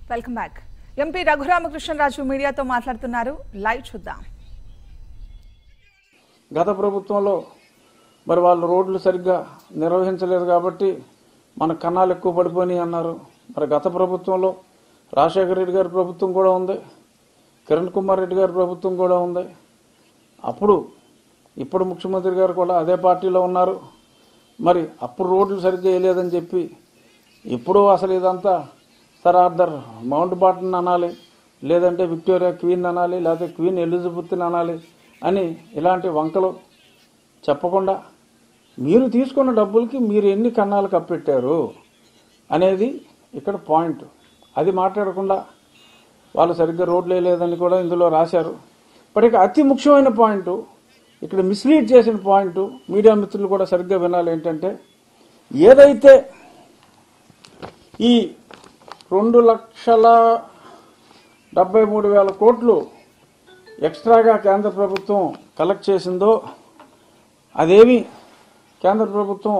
welcome back MP Raghuramakrishnaraju మీడియాతో మాట్లాడుతున్నారు live చూద్దాం గత ప్రభుత్వంలో మరి వాళ్ళు రోడ్లు సరిగ్గా నిర్వహించలేదు కాబట్టి మన కన్నాలు ఎక్కువ పడిపోయినాయి అన్నారు మరి గత ప్రభుత్వంలో రాజశేఖర రెడ్డి గారి ప్రభుత్వం కూడా ఉంది కిరణ్ కుమార్ రెడ్డి గారి ప్రభుత్వం కూడా ఉంది అప్పుడు ఇప్పుడు ముఖ్యమంత్రి గారు కూడా అదే పార్టీలో ఉన్నారు మరి అప్పుడు రోడ్లు సరిగ్గా వేయలేదని చెప్పి ఇప్పుడు అసలు ఇదంతా సర్ ఆర్థర్ మౌంట్ బాటన్ అనాలి లేదంటే విక్టోరియా క్వీన్ అనాలి లేకపోతే క్వీన్ ఎలిజబెత్ అనాలి అని ఇలాంటి వంకలు చెప్పకుండా మీరు తీసుకున్న డబ్బులకి మీరు ఎన్ని కన్నాలు కప్పెట్టారు అనేది ఇక్కడ పాయింట్ అది మాట్లాడకుండా వాళ్ళు సరిగ్గా రోడ్లు వేయలేదని కూడా ఇందులో రాశారు బట్ ఇక అతి ముఖ్యమైన పాయింట్ ఇక్కడ మిస్లీడ్ చేసిన పాయింట్ మీడియా మిత్రులు కూడా సరిగ్గా వినాలి ఏంటంటే ఏదైతే ఈ రెండు లక్షల డెబ్బై మూడు వేల కోట్లు ఎక్స్ట్రాగా కేంద్ర ప్రభుత్వం కలెక్ట్ చేసిందో అదేమి కేంద్ర ప్రభుత్వం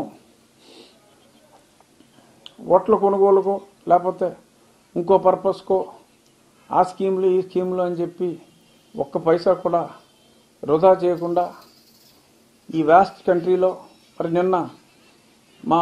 ఓట్ల కొనుగోలుకో లేకపోతే ఇంకో పర్పస్కో ఆ స్కీమ్లు ఈ స్కీమ్లు అని చెప్పి ఒక్క పైసా కూడా వృధా చేయకుండా ఈ వ్యాస్ట్ కంట్రీలో మరి నిన్న మా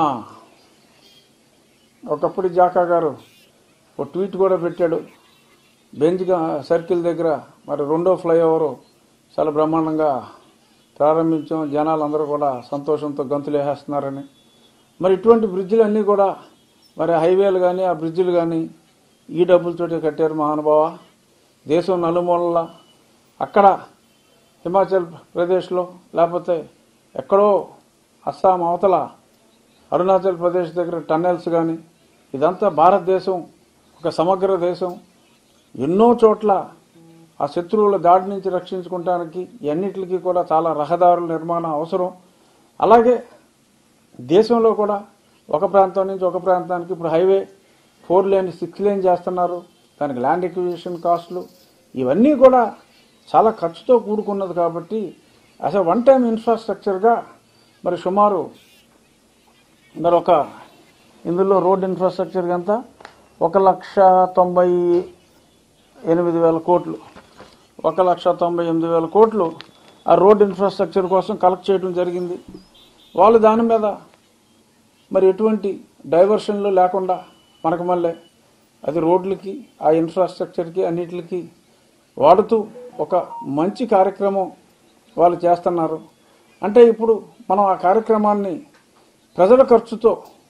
ఒకప్పుడు జాకా గారు ఒక ట్వీట్ కూడా పెట్టాడు బెంజ్ గా- సర్కిల్ దగ్గర మరి రెండో ఫ్లైఓవర్ చాలా బ్రహ్మాండంగా ప్రారంభించాం జనాలు అందరూ కూడా సంతోషంతో గంతులు వేసేస్తున్నారని మరి ఇటువంటి బ్రిడ్జిలు అన్నీ కూడా మరి హైవేలు కానీ ఆ బ్రిడ్జిలు కానీ ఈ డబ్బులతోటి కట్టారు మహానుభావ దేశం నలుమూలలా అక్కడ హిమాచల్ ప్రదేశ్లో లేకపోతే ఎక్కడో అస్సాం అవతల అరుణాచల్ ప్రదేశ్ దగ్గర టన్నెల్స్ కానీ ఇదంతా భారతదేశం ఒక సమగ్ర దేశం ఎన్నో చోట్ల ఆ శత్రువుల దాడి నుంచి రక్షించుకోవడానికి ఎన్నిటికీ కూడా చాలా రహదారుల నిర్మాణం అవసరం అలాగే దేశంలో కూడా ఒక ప్రాంతం నుంచి ఒక ప్రాంతానికి ఇప్పుడు highway four lane six lane చేస్తున్నారు దానికి ల్యాండ్ ఎక్విజిషన్ కాస్ట్లు ఇవన్నీ కూడా చాలా ఖర్చుతో కూడుకున్నది కాబట్టి అసలు వన్ టైం ఇన్ఫ్రాస్ట్రక్చర్గా మరి సుమారు మరి ఒక ఇందులో రోడ్ ఇన్ఫ్రాస్ట్రక్చర్ ఎంత ఒక లక్ష తొంభై ఎనిమిది వేల కోట్లు ఒక లక్ష తొంభై ఎనిమిది వేల కోట్లు ఆ రోడ్ ఇన్ఫ్రాస్ట్రక్చర్ కోసం కలెక్ట్ చేయడం జరిగింది వాళ్ళు దాని మీద మరి ఎటువంటి డైవర్షన్లు లేకుండా మనకు మళ్ళీ అది రోడ్లకి ఆ ఇన్ఫ్రాస్ట్రక్చర్కి అన్నిటికి వాడుతూ ఒక మంచి కార్యక్రమం వాళ్ళు చేస్తున్నారు అంటే ఇప్పుడు మనం ఆ కార్యక్రమాన్ని ప్రజల ఖర్చుతో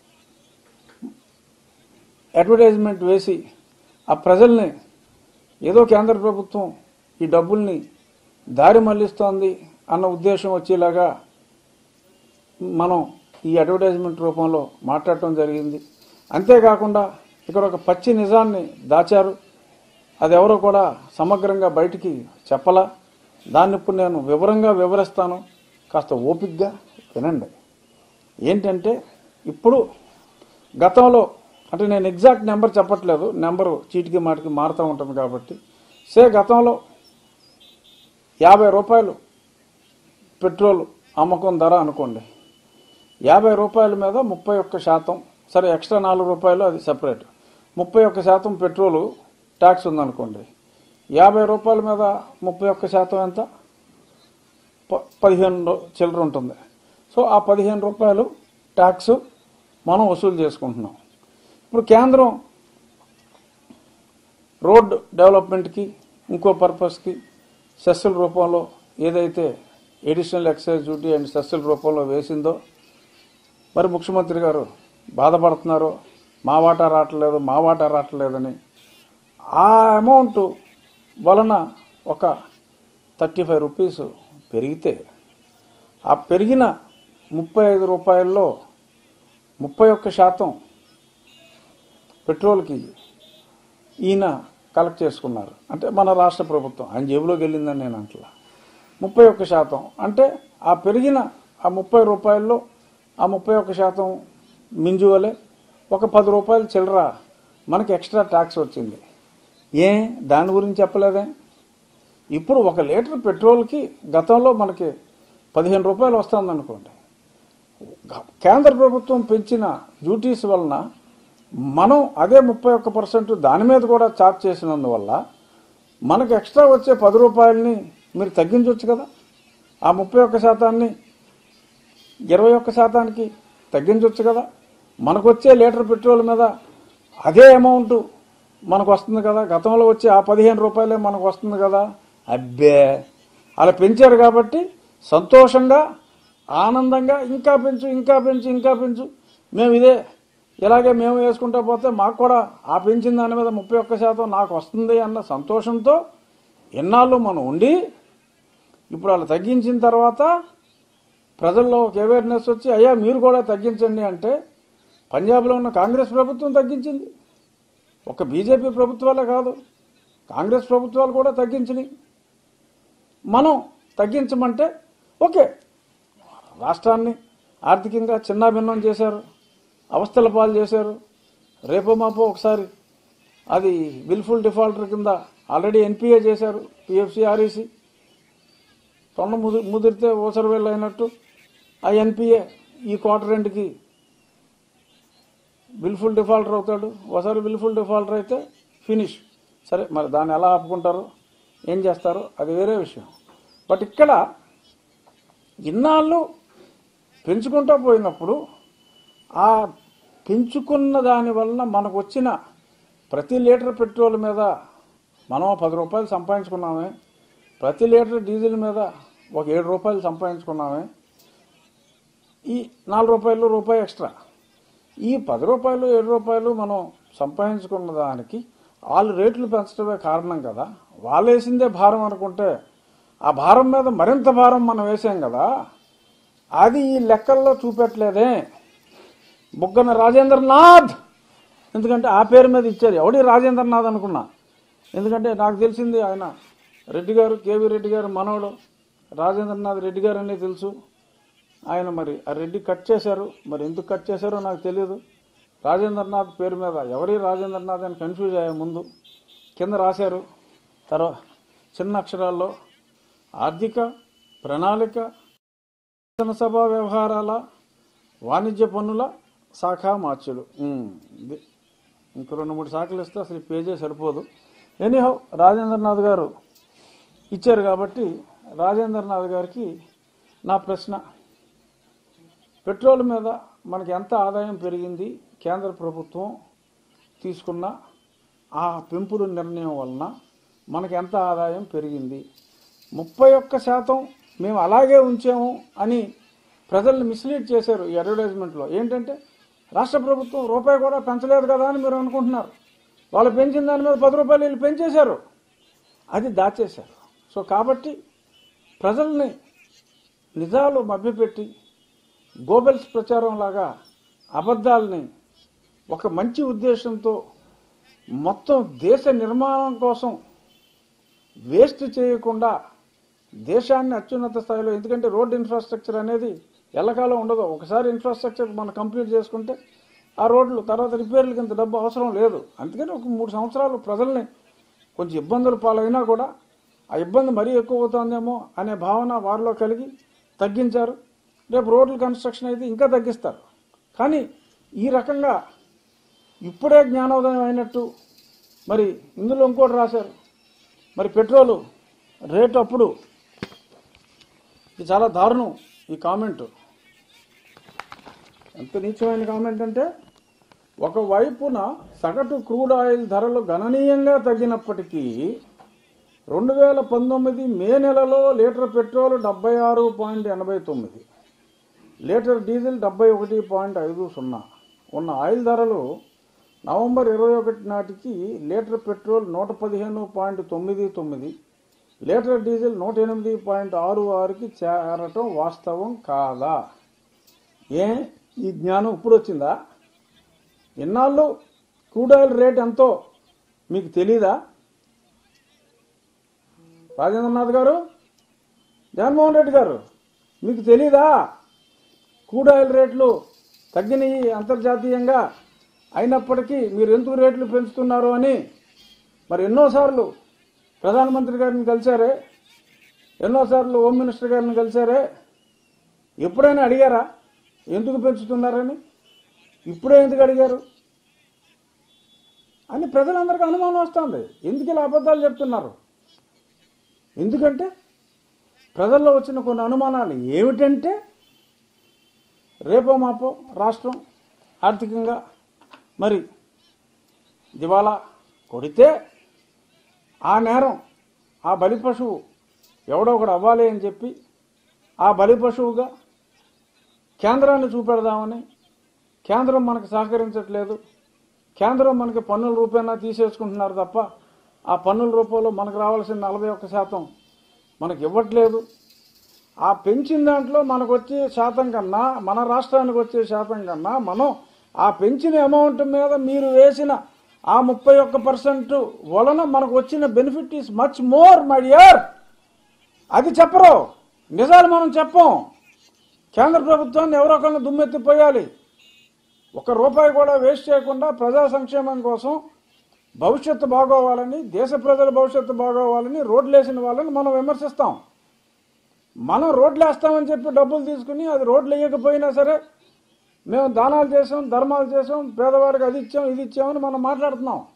అడ్వర్టైజ్మెంట్ వేసి ఆ ప్రజల్ని ఏదో కేంద్ర ప్రభుత్వం ఈ డబ్బుల్ని దారి మళ్లిస్తోంది అన్న ఉద్దేశం వచ్చేలాగా మనం ఈ అడ్వర్టైజ్మెంట్ రూపంలో మాట్లాడటం జరిగింది అంతేకాకుండా ఇక్కడ ఒక పచ్చి నిజాన్ని దాచారు అది ఎవరో కూడా సమగ్రంగా బయటికి చెప్పలా దాన్ని ఇప్పుడు నేను వివరంగా వివరిస్తాను కాస్త ఓపిగ్గా వినండి ఏంటంటే ఇప్పుడు గతంలో అంటే నేను ఎగ్జాక్ట్ నెంబర్ చెప్పట్లేదు నెంబరు చీటికి మాటికి మారుతూ ఉంటుంది కాబట్టి సే గతంలో యాభై రూపాయలు పెట్రోల్ అమ్మకం ధర అనుకోండి యాభై రూపాయల మీద ముప్పై ఒక్క శాతం సరే ఎక్స్ట్రా నాలుగు రూపాయలు అది సెపరేట్ ముప్పై ఒక్క శాతం పెట్రోలు ట్యాక్స్ ఉందనుకోండి యాభై రూపాయల మీద ముప్పై ఒక్క శాతం ఎంత ప- పదిహేను రూ- చిల్లర ఉంటుంది సో ఆ పదిహేను రూపాయలు ట్యాక్స్ మనం వసూలు చేసుకుంటున్నాం ఇప్పుడు కేంద్రం రోడ్ డెవలప్మెంట్కి ఇంకో పర్పస్కి సెస్సుల రూపంలో ఏదైతే ఎడిషనల్ ఎక్సైజ్ డ్యూటీ అండ్ సెస్సుల రూపంలో వేసిందో మరి ముఖ్యమంత్రి గారు బాధపడుతున్నారు మా వాటా రావట్లేదు మా వాటా రావట్లేదని ఆ అమౌంట్ వలన ఒక థర్టీ ఫైవ్ రూపీస్ పెరిగితే ఆ పెరిగిన ముప్పై ఐదు రూపాయల్లో ముప్పై ఒక్క శాతం పెట్రోల్కి ఈయన కలెక్ట్ చేసుకున్నారు అంటే మన రాష్ట్ర ప్రభుత్వం ఆయన జేబులోకి వెళ్ళిందని నేను అంటలా ముప్పై ఒక్క శాతం అంటే ఆ పెరిగిన ఆ ముప్పై రూపాయల్లో ఆ ముప్పై ఒక్క శాతం మింజు వలె ఒక పది రూపాయలు చిల్లర మనకి ఎక్స్ట్రా ట్యాక్స్ వచ్చింది ఏ దాని గురించి చెప్పలేదే ఇప్పుడు ఒక లీటర్ పెట్రోల్కి గతంలో మనకి పదిహేను రూపాయలు వస్తుంది అనుకోండి కేంద్ర ప్రభుత్వం పెంచిన డ్యూటీస్ వలన మనం అదే ముప్పై ఒక్క పర్సెంట్ దాని మీద కూడా చార్జ్ చేసినందువల్ల మనకు ఎక్స్ట్రా వచ్చే పది రూపాయలని మీరు తగ్గించవచ్చు కదా ఆ ముప్పై ఒక్క శాతాన్ని ఇరవై ఒక్క శాతానికి తగ్గించవచ్చు కదా మనకు వచ్చే లీటర్ పెట్రోల్ మీద అదే అమౌంట్ మనకు వస్తుంది కదా గతంలో వచ్చే ఆ పదిహేను రూపాయలే మనకు వస్తుంది కదా అబ్బే అలా పెంచారు కాబట్టి సంతోషంగా ఆనందంగా ఇంకా పెంచు ఇంకా పెంచు ఇంకా పెంచు మేము ఇదే ఇలాగే మేము వేసుకుంటా పోతే మాకు కూడా ఆ పెంచిన దాని మీద ముప్పై ఒక్క శాతం నాకు వస్తుంది అన్న సంతోషంతో ఎన్నాళ్ళు మనం ఉండి ఇప్పుడు వాళ్ళు తగ్గించిన తర్వాత ప్రజల్లో ఒక అవేర్నెస్ వచ్చి అయ్యా మీరు కూడా తగ్గించండి అంటే పంజాబ్లో ఉన్న కాంగ్రెస్ ప్రభుత్వం తగ్గించింది ఒక బీజేపీ ప్రభుత్వాలే కాదు కాంగ్రెస్ ప్రభుత్వాలు కూడా తగ్గించినాయి మనం తగ్గించమంటే ఓకే రాష్ట్రాన్ని ఆర్థికంగా చిన్నాభిన్నం చేశారు అవస్థల పాలు చేశారు రేపో మాపో ఒకసారి అది విల్ఫుల్ డిఫాల్టర్ కింద ఆల్రెడీ ఎన్పిఏ చేశారు పిఎఫ్సి ఆర్ఈసి తొండ ముది ముదిరితే ఓసరు వెళ్ళి అయినట్టు ఆ ఎన్పిఏ ఈ క్వార్టర్ ఎండ్కి విల్ఫుల్ డిఫాల్టర్ అవుతాడు ఒకసారి విల్ఫుల్ డిఫాల్టర్ అయితే ఫినిష్ సరే మరి దాన్ని ఎలా ఆపుకుంటారు ఏం చేస్తారు అది వేరే విషయం బట్ ఇక్కడ ఇన్నాళ్ళు పెంచుకుంటూ పోయినప్పుడు ఆ పెంచుకున్న దాని వలన మనకు వచ్చిన ప్రతి లీటర్ పెట్రోల్ మీద మనం పది రూపాయలు సంపాదించుకున్నామే ప్రతి లీటర్ డీజిల్ మీద ఒక ఏడు రూపాయలు సంపాదించుకున్నామే ఈ నాలుగు రూపాయలు రూపాయి ఎక్స్ట్రా ఈ పది రూపాయలు ఏడు రూపాయలు మనం సంపాదించుకున్న దానికి వాళ్ళు రేట్లు పెంచడమే కారణం కదా వాళ్ళు వేసిందే భారం అనుకుంటే ఆ భారం మీద మరింత భారం మనం వేసాం కదా అది ఈ లెక్కల్లో చూపెట్టలేదే బుగ్గన రాజేంద్రనాథ్ ఎందుకంటే ఆ పేరు మీద ఇచ్చారు ఎవడి రాజేంద్రనాథ్ అనుకున్నా ఎందుకంటే నాకు తెలిసింది ఆయన రెడ్డి గారు కేవీ రెడ్డి గారు మనవడు రాజేంద్రనాథ్ రెడ్డి గారు అనే తెలుసు ఆయన మరి ఆ రెడ్డి కట్ చేశారు మరి ఎందుకు కట్ చేశారో నాకు తెలియదు రాజేంద్రనాథ్ పేరు మీద ఎవరి రాజేంద్రనాథ్ అని కన్ఫ్యూజ్ అయ్యే ముందు కింద రాశారు తర్వాత చిన్న అక్షరాల్లో ఆర్థిక ప్రణాళిక శాసనసభ వ్యవహారాల వాణిజ్య పన్నుల శాఖ మార్చులు ఉమ్, ఇది ఇంకో రెండు మూడు శాఖలు ఇస్తే అసలు ఈ పేజే సరిపోదు ఎనీహౌ రాజేంద్రనాథ్ గారు ఇచ్చారు కాబట్టి రాజేంద్రనాథ్ గారికి నా ప్రశ్న పెట్రోల్ మీద మనకి ఎంత ఆదాయం పెరిగింది కేంద్ర ప్రభుత్వం తీసుకున్న ఆ పెంపుడు నిర్ణయం వలన మనకి ఎంత ఆదాయం పెరిగింది ముప్పై ఒక్క శాతం మేము అలాగే ఉంచాము అని ప్రజల్ని మిస్లీడ్ చేశారు ఈ అడ్వర్టైజ్మెంట్లో ఏంటంటే రాష్ట్ర ప్రభుత్వం రూపాయి కూడా పెంచలేదు కదా అని మీరు అనుకుంటున్నారు వాళ్ళు పెంచిన దాని మీద పది రూపాయలు వీళ్ళు పెంచేశారు అది దాచేశారు సో కాబట్టి ప్రజల్ని నిజాలు మభ్యపెట్టి గోబెల్స్ ప్రచారం లాగా అబద్ధాలని ఒక మంచి ఉద్దేశంతో మొత్తం దేశ నిర్మాణం కోసం వేస్ట్ చేయకుండా దేశాన్ని అత్యున్నత స్థాయిలో ఎందుకంటే రోడ్ ఇన్ఫ్రాస్ట్రక్చర్ అనేది ఎల్లకాలం ఉండదు ఒకసారి ఇన్ఫ్రాస్ట్రక్చర్ మనం కంప్లీట్ చేసుకుంటే ఆ రోడ్లు తర్వాత రిపేర్లకి ఇంత డబ్బు అవసరం లేదు అందుకని ఒక మూడు సంవత్సరాలు ప్రజల్ని కొంచెం ఇబ్బందులు పాలైనా కూడా ఆ ఇబ్బంది మరీ ఎక్కువ అవుతుందేమో అనే భావన వారిలో కలిగి తగ్గించారు రేపు రోడ్ల కన్స్ట్రక్షన్ అయితే ఇంకా తగ్గిస్తారు కానీ ఈ రకంగా ఇప్పుడే జ్ఞానోదయం అయినట్టు మరి ఇందులో ఇంకోటి రాశారు మరి పెట్రోలు రేటు అప్పుడు ఇది చాలా దారుణం ఈ కామెంట్ ఎంత నీచమైన కామెంట్ అంటే ఒకవైపున సగటు క్రూడ్ ఆయిల్ ధరలు గణనీయంగా తగ్గినప్పటికీ రెండు వేల పంతొమ్మిది మే నెలలో లీటర్ పెట్రోల్ డెబ్బై ఆరు పాయింట్ ఎనభై తొమ్మిది లీటర్ డీజిల్ డెబ్బై ఒకటి పాయింట్ ఐదు సున్నా ఉన్న ఆయిల్ ధరలు నవంబర్ ఇరవై ఒకటి నాటికి లీటర్ పెట్రోల్ నూట పదిహేను పాయింట్ తొమ్మిది తొమ్మిది లీటర్ డీజిల్ నూట ఎనిమిది పాయింట్ ఆరు ఆరుకి చేరటం వాస్తవం కాదా ఏ ఈ జ్ఞానం ఇప్పుడు వచ్చిందా ఇన్నాళ్ళు క్రూడ్ ఆయిల్ రేట్ ఎంతో మీకు తెలీదా రాజేంద్రనాథ్ గారు జగన్మోహన్ రెడ్డి గారు మీకు తెలీదా క్రూడ్ ఆయిల్ రేట్లు తగ్గినాయి అంతర్జాతీయంగా అయినప్పటికీ మీరు ఎందుకు రేట్లు పెంచుతున్నారు అని మరి ఎన్నోసార్లు ప్రధానమంత్రి గారిని కలిశారే ఎన్నోసార్లు హోమ్ మినిస్టర్ గారిని కలిశారే ఎప్పుడైనా అడిగారా ఎందుకు పెంచుతున్నారని ఇప్పుడే ఎందుకు అడిగారు అని ప్రజలందరికీ అనుమానం వస్తుంది ఎందుకు ఇలా అబద్ధాలు చెప్తున్నారు ఎందుకంటే ప్రజల్లో వచ్చిన కొన్ని అనుమానాలు ఏమిటంటే రేపో మాపో రాష్ట్రం ఆర్థికంగా మరి దివాలా కొడితే ఆ నేరం ఆ బలి పశువు ఎవడో ఒకడు అవ్వాలి అని చెప్పి ఆ బలి పశువుగా కేంద్రాన్ని చూపెడదామని కేంద్రం మనకు సహకరించట్లేదు కేంద్రం మనకి పన్నుల రూపేణా తీసేసుకుంటున్నారు తప్ప ఆ పన్నుల రూపంలో మనకు రావాల్సిన నలభై ఒక్క శాతం మనకి ఇవ్వట్లేదు ఆ పెంచిన దాంట్లో మనకు వచ్చే శాతం కన్నా మన రాష్ట్రానికి వచ్చే శాతం కన్నా మనం ఆ పెంచిన అమౌంట్ మీద మీరు వేసిన ఆ ముప్పై ఒక్క పర్సెంట్ వలన మనకు వచ్చిన benefit is much more my dear అది చెప్పరు నిజాలు మనం చెప్పం కేంద్ర ప్రభుత్వాన్ని ఎవరో ఒకరిని దుమ్మెత్తిపోయాలి ఒక రూపాయి కూడా వేస్ట్ చేయకుండా ప్రజా సంక్షేమం కోసం భవిష్యత్తు బాగోవాలని దేశ ప్రజల భవిష్యత్తు బాగోవాలని రోడ్లు వేసిన వాళ్ళని మనం విమర్శిస్తాం మనం రోడ్లు వేస్తామని చెప్పి డబ్బులు తీసుకుని అది రోడ్లు వేయకపోయినా సరే మేము దానాలు చేసాం ధర్మాలు చేసాం పేదవారికి అది ఇచ్చాం ఇది ఇచ్చామని మనం మాట్లాడుతున్నాం